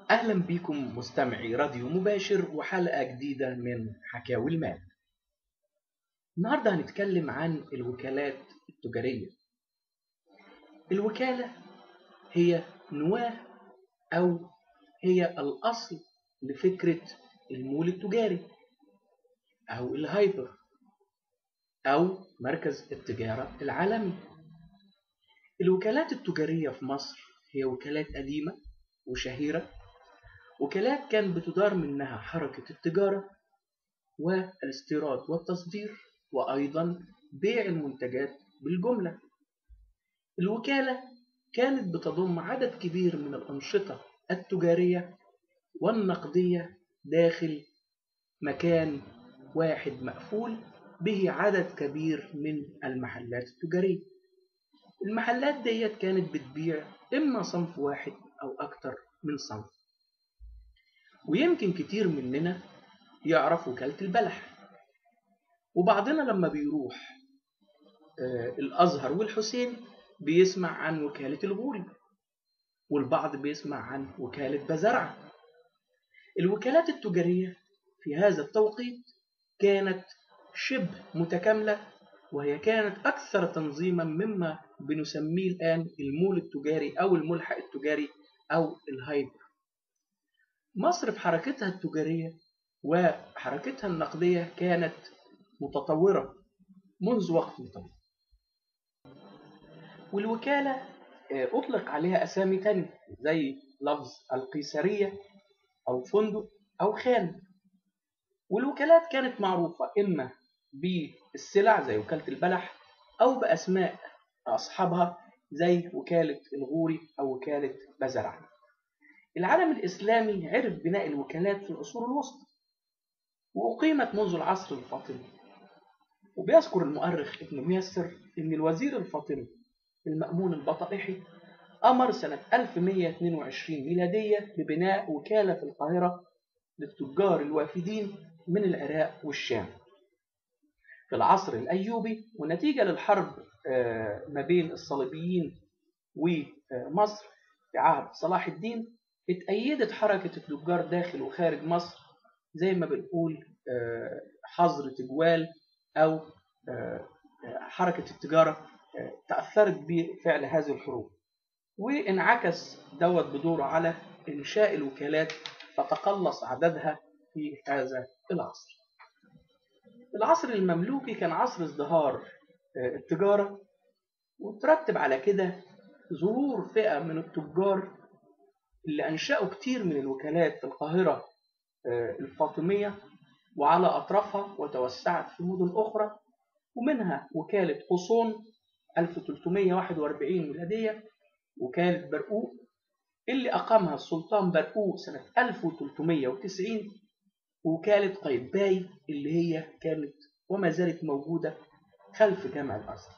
أهلا بكم مستمعي راديو مباشر وحلقة جديدة من حكاوي المال النهاردة هنتكلم عن الوكالات التجارية الوكالة هي نواة أو هي الأصل لفكرة المول التجاري أو الهايبر أو مركز التجارة العالمي الوكالات التجارية في مصر هي وكالات قديمة وشهيرة وكالات كان بتدار منها حركة التجارة والاستيراد والتصدير وأيضا بيع المنتجات بالجملة الوكالة كانت بتضم عدد كبير من الأنشطة التجارية والنقدية داخل مكان واحد مقفول به عدد كبير من المحلات التجارية المحلات ديت كانت بتبيع إما صنف واحد أو أكتر من صنف ويمكن كتير مننا يعرف وكالة البلح وبعضنا لما بيروح الأزهر والحسين بيسمع عن وكالة الغول والبعض بيسمع عن وكالة بزرعة الوكالات التجارية في هذا التوقيت كانت شبه متكاملة وهي كانت أكثر تنظيما مما بنسميه الآن المول التجاري أو الملحق التجاري أو الهايبر مصر في حركتها التجارية وحركتها النقدية كانت متطورة منذ وقت طويل والوكالة أطلق عليها أسامي تانية زي لفظ القيصرية أو فندق أو خان والوكالات كانت معروفة إما بالسلع زي وكالة البلح أو بأسماء أصحابها زي وكالة الغوري أو وكالة بزرع العالم الإسلامي عرف بناء الوكالات في العصور الوسطى وأقيمت منذ العصر الفاطمي وبيذكر المؤرخ ابن ميسر أن الوزير الفاطمي المأمون البطائحي أمر سنة 1122 ميلادية ببناء وكالة في القاهرة للتجار الوافدين من العراق والشام في العصر الأيوبي ونتيجة للحرب ما بين الصليبيين ومصر في عهد صلاح الدين اتأيدت حركة التجار داخل وخارج مصر زي ما بنقول حظر تجوال أو حركة التجارة تأثرت بفعل هذه الحروب وانعكس دوت بدوره على إنشاء الوكالات فتقلص عددها في هذا العصر العصر المملوكي كان عصر ازدهار التجارة وترتب على كده ظهور فئة من التجار اللي أنشأوا كتير من الوكالات في القاهرة الفاطمية وعلى أطرافها وتوسعت في مدن أخرى ومنها وكالة حصون 1341 ميلادية وكالة برقوق اللي أقامها السلطان برقوق سنة 1390 وكالة قايتباي اللي هي كانت وما زالت موجودة خلف جامع الأزهر.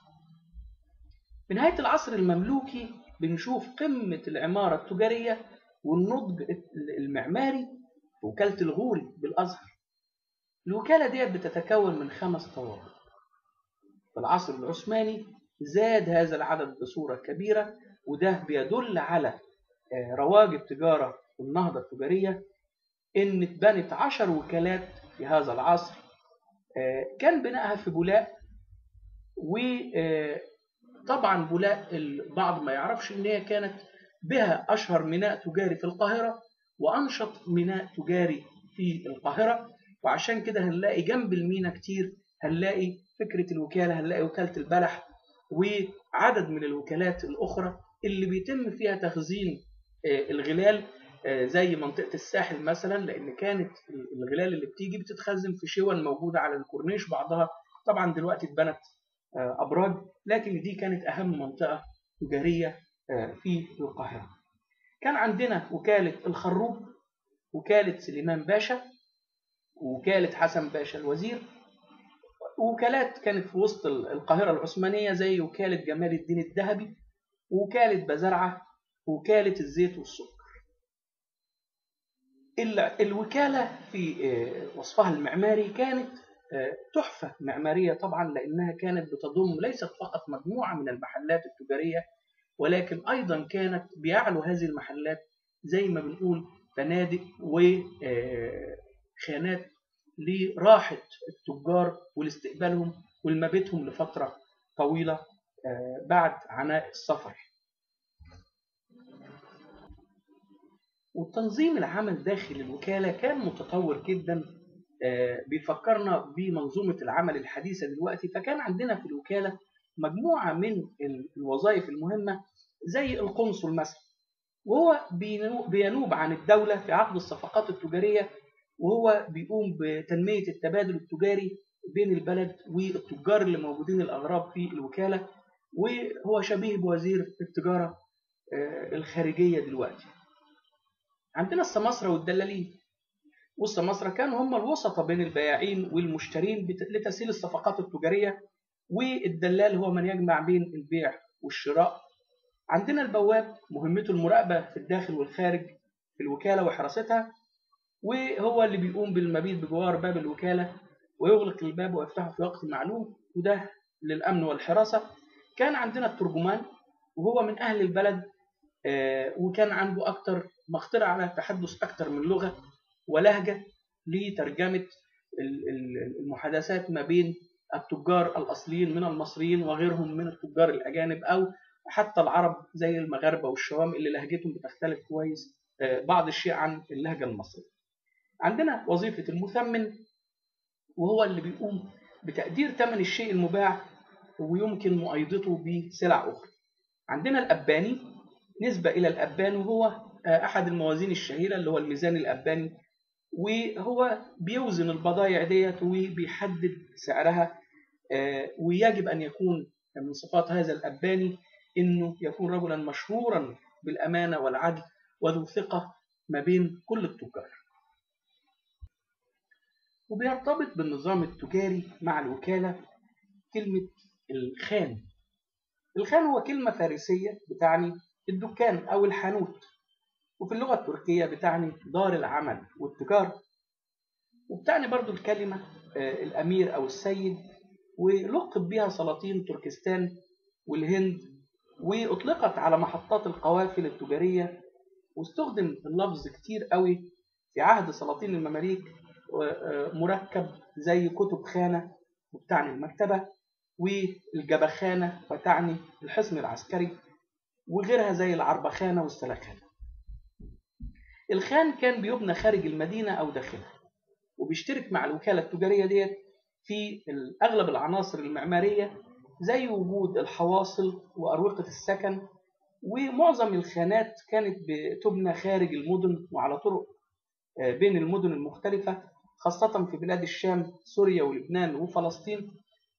في نهاية العصر المملوكي بنشوف قمة العمارة التجارية والنضج المعماري في وكالة الغول بالأزهر. الوكالة ديت بتتكون من خمس طوابق. في العصر العثماني زاد هذا العدد بصورة كبيرة وده بيدل على رواج التجارة والنهضة التجارية إن اتبنت عشر وكالات في هذا العصر كان بنائها في بولاق وطبعا بولاق البعض ما يعرفش إن هي كانت بها أشهر ميناء تجاري في القاهرة وأنشط ميناء تجاري في القاهرة وعشان كده هنلاقي جنب المينا كتير هنلاقي فكرة الوكالة هنلاقي وكالة البلح وعدد من الوكالات الأخرى اللي بيتم فيها تخزين الغلال زي منطقة الساحل مثلا لأن كانت الغلال اللي بتيجي بتتخزن في شول موجودة على الكورنيش بعضها طبعا دلوقتي اتبنت أبراج لكن دي كانت أهم منطقة تجارية في القاهرة كان عندنا وكالة الخروب وكالة سليمان باشا وكالة حسن باشا الوزير وكالات كانت في وسط القاهرة العثمانية زي وكالة جمال الدين الذهبي وكالة بزرعة وكالة الزيت والسكر الوكالة في وصفها المعماري كانت تحفة معمارية طبعا لأنها كانت بتضم ليست فقط مجموعة من المحلات التجارية ولكن أيضا كانت بيعلو هذه المحلات زي ما بنقول فنادق وخانات لراحة التجار ولاستقبالهم ولمبيتهم لفترة طويلة بعد عناء السفر والتنظيم العمل داخل الوكالة كان متطور جدا بيفكرنا بمنظومة العمل الحديثة دلوقتي فكان عندنا في الوكالة مجموعة من الوظائف المهمة زي القنصل مثلا وهو بينوب عن الدولة في عقد الصفقات التجارية وهو بيقوم بتنمية التبادل التجاري بين البلد والتجار اللي موجودين الأغراب في الوكالة وهو شبيه بوزير التجارة الخارجية دلوقتي عندنا السماسرة والدلالين والسماسرة كانوا هم الوسطى بين البياعين والمشترين لتسهيل الصفقات التجارية والدلال هو من يجمع بين البيع والشراء عندنا البواب مهمته المراقبة في الداخل والخارج في الوكالة وحراستها وهو اللي بيقوم بالمبيت بجوار باب الوكالة ويغلق الباب ويفتحه في وقت معلوم وده للأمن والحراسة كان عندنا الترجمان وهو من أهل البلد وكان عنده أكتر مقدرة على تحدث أكتر من لغة ولهجة لترجمة المحادثات ما بين التجار الأصليين من المصريين وغيرهم من التجار الأجانب أو حتى العرب زي المغاربة والشوام اللي لهجتهم بتختلف كويس بعض الشيء عن اللهجة المصرية عندنا وظيفة المثمن وهو اللي بيقوم بتقدير ثمن الشيء المباع ويمكن مؤيدته بسلع أخرى عندنا الأباني نسبة إلى الأبان وهو أحد الموازين الشهيرة اللي هو الميزان الأباني وهو بيوزن البضائع ديت وبيحدد سعرها ويجب أن يكون من صفات هذا الأباني أنه يكون رجلا مشهورا بالأمانة والعدل وذو ثقة ما بين كل التجار وبيرتبط بالنظام التجاري مع الوكالة كلمة الخان الخان هو كلمة فارسية بتعني الدكان أو الحانوت وفي اللغة التركية بتعني دار العمل والتجارة وبتعني برضو الكلمة الأمير أو السيد ولقب بها سلاطين تركستان والهند وأطلقت على محطات القوافل التجارية واستخدم اللفظ كتير قوي في عهد سلاطين المماليك مركب زي كتب خانة وبتعني المكتبة والجبخانة وتعني الحصن العسكري وغيرها زي العربخانة والسلخانة الخان كان بيبنى خارج المدينة أو داخلها وبيشترك مع الوكالة التجارية ديت في أغلب العناصر المعمارية زي وجود الحواصل وأروقة السكن ومعظم الخانات كانت بتبنى خارج المدن وعلى طرق بين المدن المختلفة خاصة في بلاد الشام سوريا ولبنان وفلسطين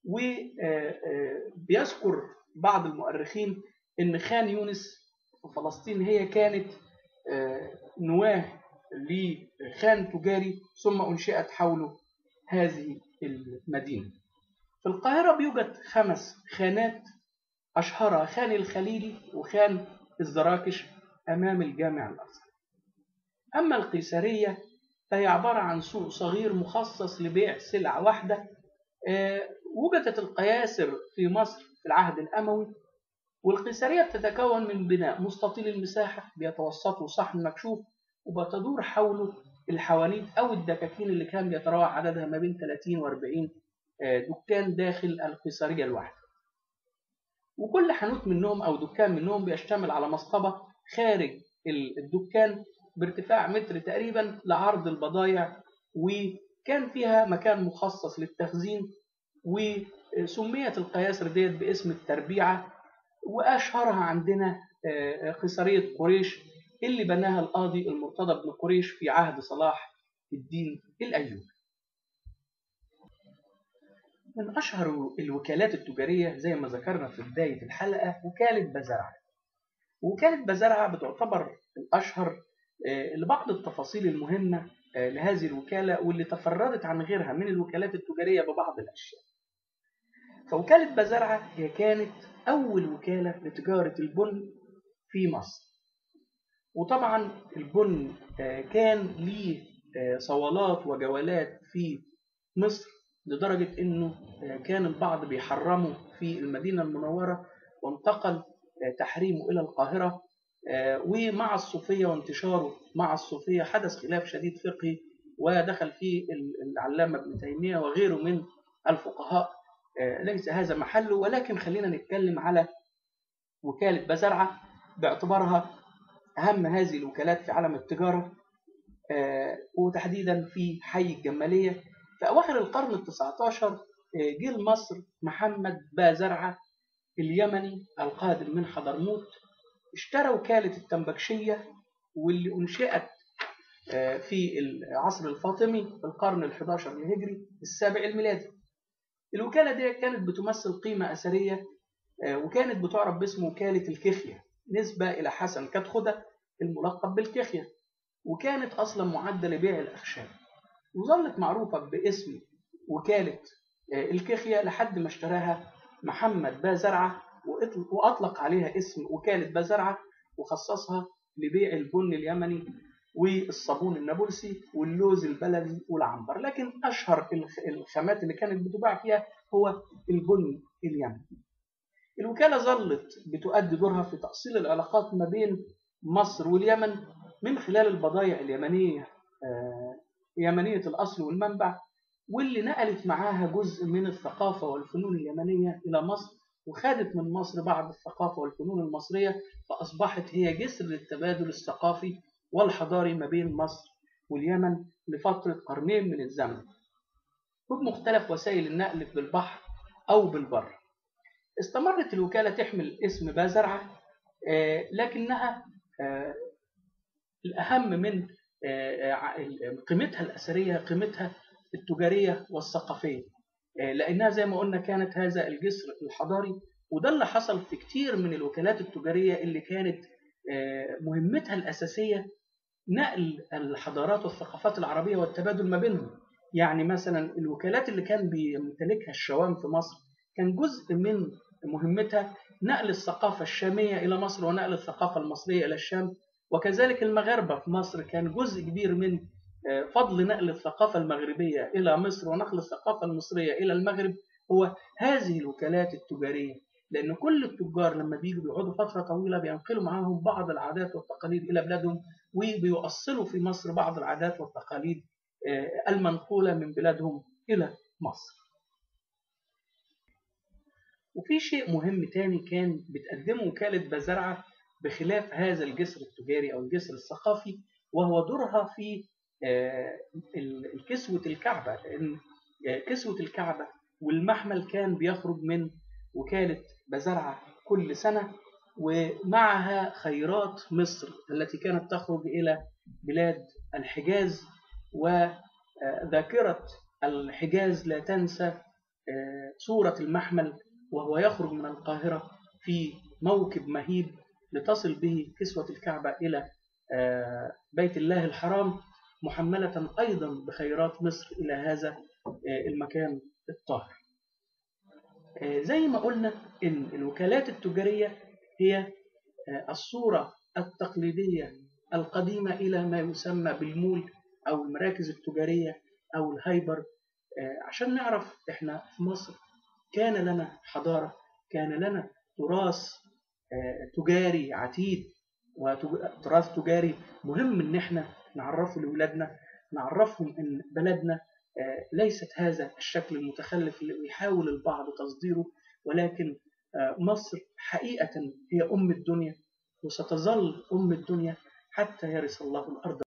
وبيذكر بعض المؤرخين أن خان يونس في فلسطين هي كانت نواة لخان تجاري ثم أنشئت حوله هذه المدينة في القاهرة بيوجد خمس خانات أشهرها خان الخليلي وخان الزراكش أمام الجامع الأزهر أما القيصرية فهي عبارة عن سوق صغير مخصص لبيع سلعة واحدة وجدت القياسر في مصر في العهد الأموي والقيصرية بتتكون من بناء مستطيل المساحة بيتوسطه صحن مكشوف وبتدور حوله الحوانيت أو الدكاكين اللي كان بيتراوح عددها ما بين 30 و 40 دكان داخل القيصرية الواحدة وكل حانوت منهم أو دكان منهم بيشتمل على مصطبة خارج الدكان بارتفاع متر تقريبا لعرض البضائع وكان فيها مكان مخصص للتخزين وسميت القياسر ديت باسم التربيعة وأشهرها عندنا قيصرية قريش اللي بناها القاضي المرتضى بن قريش في عهد صلاح الدين الأيوبي من أشهر الوكالات التجارية زي ما ذكرنا في بداية الحلقة وكالة بزرعة وكالة بزرعة بتعتبر الأشهر لبعض التفاصيل المهمة لهذه الوكالة واللي تفردت عن غيرها من الوكالات التجارية ببعض الأشياء فوكالة بزرعة هي كانت أول وكالة لتجارة البن في مصر وطبعا البن كان ليه صوالات وجولات في مصر لدرجة أنه كان البعض بيحرمه في المدينة المنورة وانتقل تحريمه إلى القاهرة ومع الصوفية وانتشاره مع الصوفية حدث خلاف شديد فقهي ودخل فيه العلامة ابن تيمية وغيره من الفقهاء ليس هذا محله ولكن خلينا نتكلم على وكالة بزرعة باعتبارها أهم هذه الوكالات في عالم التجارة وتحديدا في حي الجمالية في أواخر القرن التسعة عشر جه لمصر محمد بازرعة اليمني القادم من حضرموت اشترى وكالة التنبكشية واللي أنشئت في العصر الفاطمي في القرن ال11 الهجري السابع الميلادي الوكالة دي كانت بتمثل قيمة أثرية وكانت بتعرف باسم وكالة الكخية نسبة إلى حسن كتخدة الملقب بالكخية وكانت أصلا معدة لبيع الأخشاب وظلت معروفة باسم وكالة الكخية لحد ما اشتراها محمد بازرعة وأطلق عليها اسم وكالة بازرعة وخصصها لبيع البن اليمني والصابون النابلسي واللوز البلدي والعنبر لكن أشهر الخامات اللي كانت بتباع فيها هو البن اليمني الوكالة ظلت بتؤدي دورها في تأصيل العلاقات ما بين مصر واليمن من خلال البضائع اليمنية يمنية الأصل والمنبع واللي نقلت معاها جزء من الثقافة والفنون اليمنية إلى مصر وخدت من مصر بعض الثقافة والفنون المصرية فأصبحت هي جسر للتبادل الثقافي والحضاري ما بين مصر واليمن لفترة قرنين من الزمن وبمختلف وسائل النقل بالبحر أو بالبر استمرت الوكالة تحمل اسم بازرعة لكنها الأهم من قيمتها الأثرية قيمتها التجارية والثقافية لأنها زي ما قلنا كانت هذا الجسر الحضاري وده اللي حصل في كتير من الوكالات التجارية اللي كانت مهمتها الأساسية نقل الحضارات والثقافات العربية والتبادل ما بينهم يعني مثلا الوكالات اللي كان بيمتلكها الشوام في مصر كان جزء من مهمتها نقل الثقافة الشامية إلى مصر ونقل الثقافة المصرية إلى الشام وكذلك المغاربة في مصر كان جزء كبير من فضل نقل الثقافة المغربية إلى مصر ونقل الثقافة المصرية إلى المغرب هو هذه الوكالات التجارية لأن كل التجار لما بيجوا بيقعدوا فترة طويلة بينقلوا معاهم بعض العادات والتقاليد إلى بلادهم وبيؤصلوا في مصر بعض العادات والتقاليد المنقولة من بلادهم إلى مصر وفي شيء مهم تاني كان بتقدمه وكالة بزرعة بخلاف هذا الجسر التجاري أو الجسر الثقافي وهو دورها في كسوة الكعبة لأن كسوة الكعبة والمحمل كان بيخرج من وكالة بزرعة كل سنة ومعها خيرات مصر التي كانت تخرج إلى بلاد الحجاز وذاكرة الحجاز لا تنسى صورة المحمل وهو يخرج من القاهرة في موكب مهيب لتصل به كسوة الكعبة إلى بيت الله الحرام محملة أيضا بخيرات مصر إلى هذا المكان الطاهر زي ما قلنا إن الوكالات التجارية هي الصورة التقليدية القديمة إلى ما يسمى بالمول أو المراكز التجارية أو الهايبر عشان نعرف إحنا في مصر كان لنا حضارة كان لنا تراث تجاري عتيد وتراث تجاري مهم إن إحنا نعرفه لأولادنا نعرفهم إن بلدنا ليست هذا الشكل المتخلف اللي بيحاول البعض تصديره ولكن مصر حقيقة هي أم الدنيا وستظل أم الدنيا حتى يرث الله الأرض